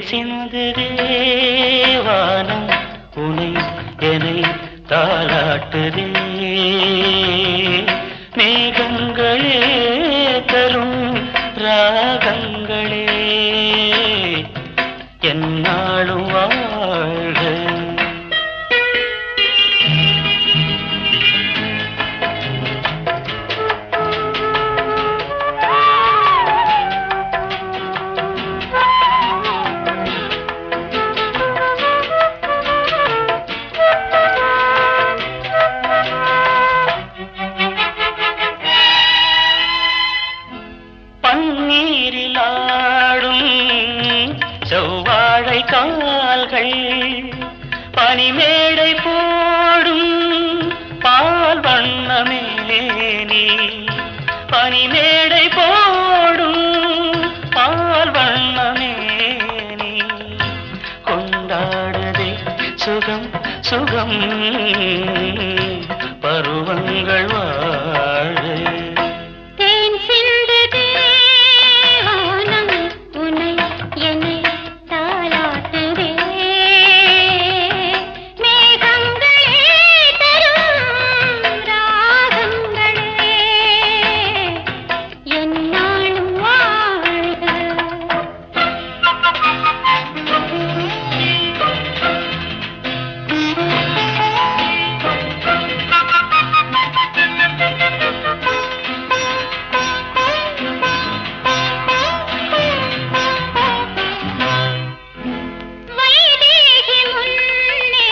சிந்துதே வானம் உனை என்னை தாளாட்டுதே மேகங்களே தரும் ராகங்களே என்னாலும் வாழ்க பன்னீரில் ஆடும் செவ்வாழை கால்கள் பனிமேடை போடும் பால் வண்ணமேலே நீ பனிமேடை போடும் பால் வண்ணமே நீ கொண்டாடுதே சுகம் சுகம் பருவங்கள் வாழ தேன் சிந்துதே வானம் உனை என்னை தாளாட்டுதே மேகங்களே தரும் ராகங்களே என்னாலும் வைதேகி முன்னே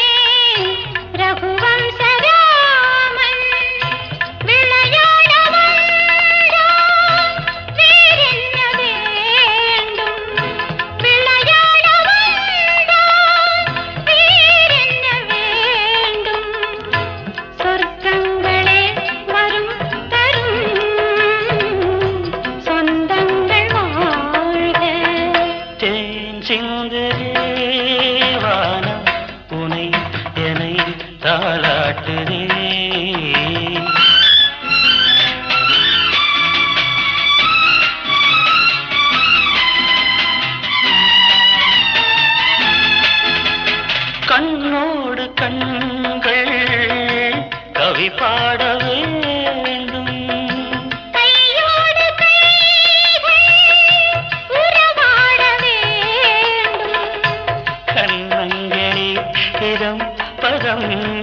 ரகுவம்சராமன் விளையாட வந்தான் வேறென்ன வேண்டும் விளையாட வந்தான் வேறென்ன வேண்டும் சொர்க்கங்களே வரும் தரும் சொந்தங்கள் வாழ்க தேன் சிந்துதே வானம் உனை என்னை தாளாட்டுதே கண்ணோடு கண்கள் கவி பாட வேண்டும் கையோடு கைகள் உறவாட வேண்டும் கண்ணங்களில் இதம் பதம்